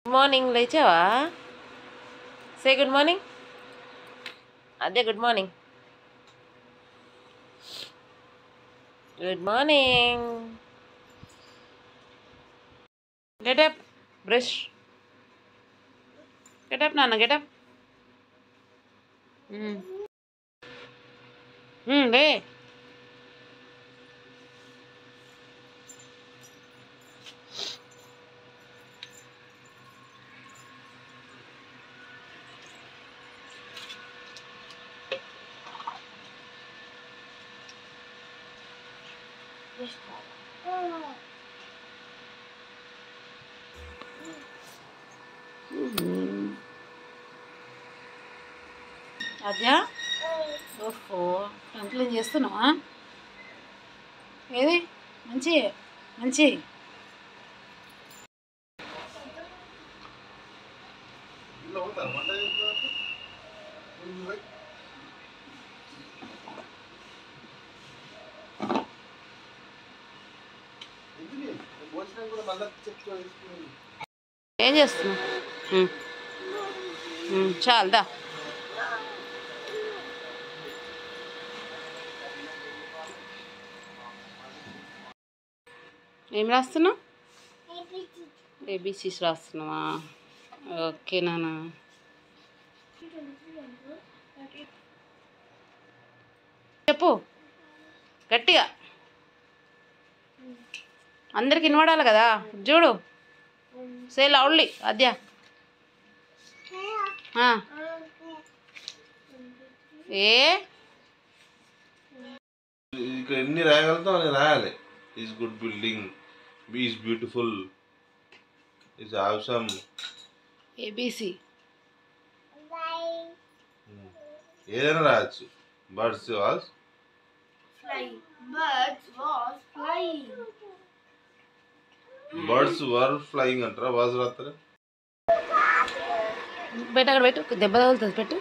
Good morning లేచావా say good morning అదే good morning good morning get up brush get up నాన్న get up లే అద్యా ఓహో కంప్లైంట్ చేస్తున్నావా ఏది మంచి మంచి ఏం చేస్తున్నావు ఉమ్. ఉమ్, చాలు దా ఏం రాస్తున్నావు ఏబీసీస్ రాస్తున్నావా ఓకే నాన్న చెప్పు గట్టిగా అందరికి వినపడాలి కదా చూడు సే లౌడ్లీ అద్యా ఆ. ఏ ఇక్కడ ఎన్ని రాయగలుగుతాం అని రాయాలి is good building B is beautiful is awesome ABC ఏదైనా రాయొచ్చు birds was birds were flying అంటారా వాజ్ రాస్తారా పెట్టు అక్కడ పెట్టు దెబ్బ తగులుతుంది పెట్టు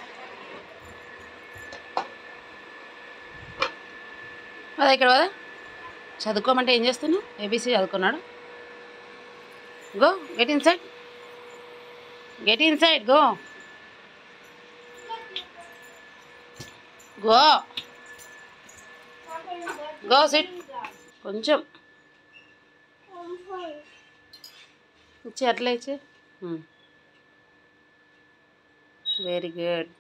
అదే ఇక్కడ కదా చదువుకోమంటే ఏం చేస్తున్నావు ఏబీసీ చదువుకున్నాడు go get inside get inside go go go sit కొంచెం ఇచ్చి అట్లా ఇచ్చి వెరీ గుడ్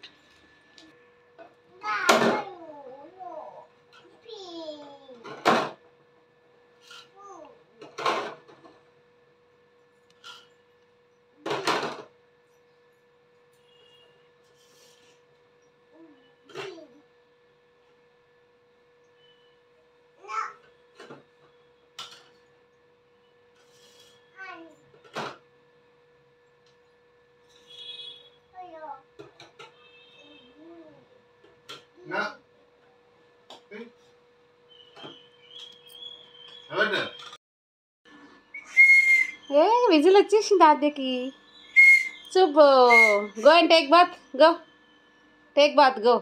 ఏ విజిల్ వచ్చేసింది ఆద్యకి చూపు go and take bath go take bath go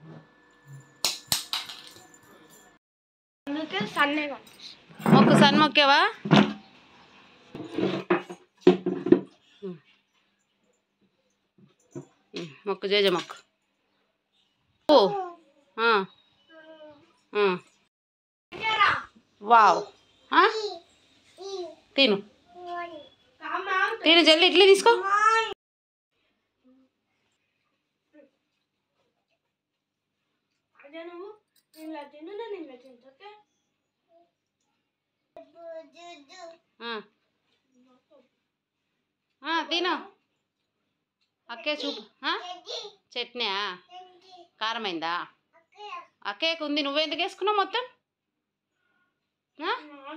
మొక్కు సన్ మొక్కేవా మొక్కు జేజ మొక్కు ఓ ఆ. ఆ. వావ్ ఆ? తిను తిను జల్లి ఇడ్లీ తీసుకో ఆ. ఆ, తిను అక్కే చూపు ఆ? చట్నీ కారమైందా అక్కేకు ఉంది నువ్వెందుకు వేసుకున్నావు మొత్తం ఆ?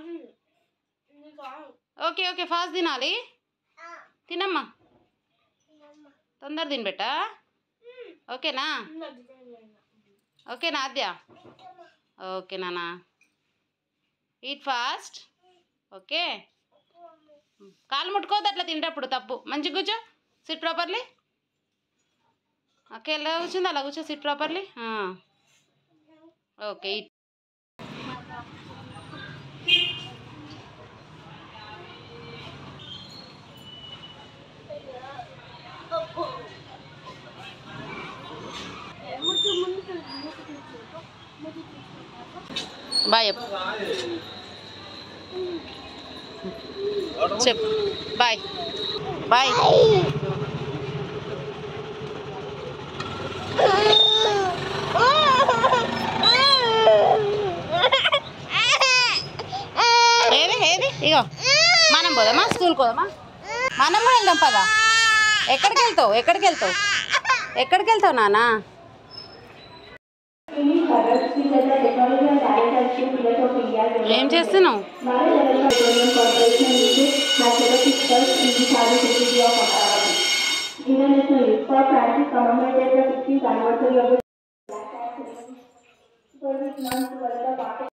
ఓకే ఓకే ఫాస్ట్ తినాలి తినమ్మా తొందర తిని బెట్టా ఓకేనా ఓకేనా ఆద్య ఓకే నానా ఈట్ ఫాస్ట్ ఓకే కాలు ముట్టుకోవద్దు అట్లా తింటప్పుడు తప్పు మంచిగా కూర్చో సిట్ ప్రాపర్లీ ఓకే ఎలా కూర్చుంది అలా కూర్చో sit properly okay eat bye చెప్పు చెప్పు బాయ్ బాయ్ ఏది ఏది ఇగో మనం పోదామా స్కూల్కి పోదామా మనం కూడా వెళ్దాం పదా ఎక్కడికి వెళ్తావు ఎక్కడికి వెళ్తావు ఎక్కడికి వెళ్తావు నానా ఏం చేస్తున్నావు International Youth for Francis commemorated the 60th anniversary of the Black Act. For this month, World Cup